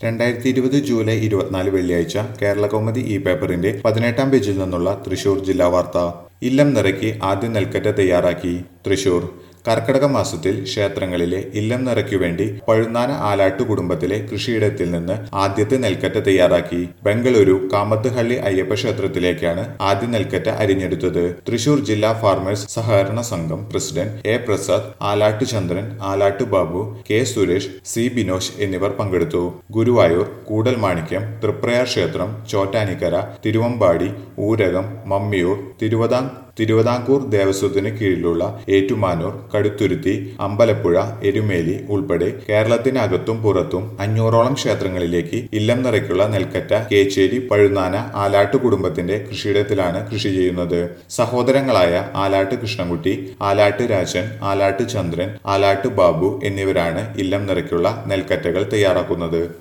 രണ്ടായിരത്തി ഇരുപത് ജൂലൈ ഇരുപത്തിനാല് വെള്ളിയാഴ്ച കേരള കൗമുദി ഇ പേപ്പറിന്റെ പതിനെട്ടാം പേജിൽ നിന്നുള്ള തൃശൂർ ജില്ലാ വാർത്ത ഇല്ലം നിറയ്ക്ക് ആദ്യ നെൽക്കറ്റ തയ്യാറാക്കി തൃശൂർ കർക്കടക മാസത്തിൽ ക്ഷേത്രങ്ങളിലെ ഇല്ലം നിറയ്ക്കു വേണ്ടി പഴുന്നാന ആലാട്ടു കുടുംബത്തിലെ കൃഷിയിടത്തിൽ നിന്ന് ആദ്യത്തെ നെൽക്കറ്റ തയ്യാറാക്കി ബംഗളൂരു കാമത്തുഹള്ളി അയ്യപ്പ ക്ഷേത്രത്തിലേക്കാണ് ആദ്യ നെൽക്കറ്റ അരിഞ്ഞെടുത്തത് തൃശൂർ ജില്ലാ ഫാർമേഴ്സ് സഹകരണ സംഘം president A Prasad Alattu Chandran Alattu Babu K Suresh C Binosh എന്നിവർ പങ്കെടുത്തു ഗുരുവായൂർ കൂടൽ മാണിക്യം തൃപ്രയാർ ക്ഷേത്രം ചോറ്റാനിക്കര തിരുവമ്പാടി ഊരകം മമ്മിയൂർ തിരുവതാം തിരുവിതാംകൂർ ദേവസ്വത്തിന് കീഴിലുള്ള ഏറ്റുമാനൂർ കടുത്തുരുത്തി അമ്പലപ്പുഴ എരുമേലി ഉൾപ്പെടെ കേരളത്തിനകത്തും പുറത്തും അഞ്ഞൂറോളം ക്ഷേത്രങ്ങളിലേക്ക് ഇല്ലം നിറയ്ക്കുള്ള നെൽക്കറ്റ കേച്ചേരി പഴുന്നാന ആലാട്ട് കുടുംബത്തിന്റെ കൃഷിയിടത്തിലാണ് കൃഷി ചെയ്യുന്നത് സഹോദരങ്ങളായ ആലാട്ട് കൃഷ്ണൻകുട്ടി ആലാട്ട് രാജൻ ആലാട്ട് ചന്ദ്രൻ ആലാട്ട് ബാബു എന്നിവരാണ് ഇല്ലം നിറയ്ക്കുള്ള നെൽക്കറ്റകൾ തയ്യാറാക്കുന്നത്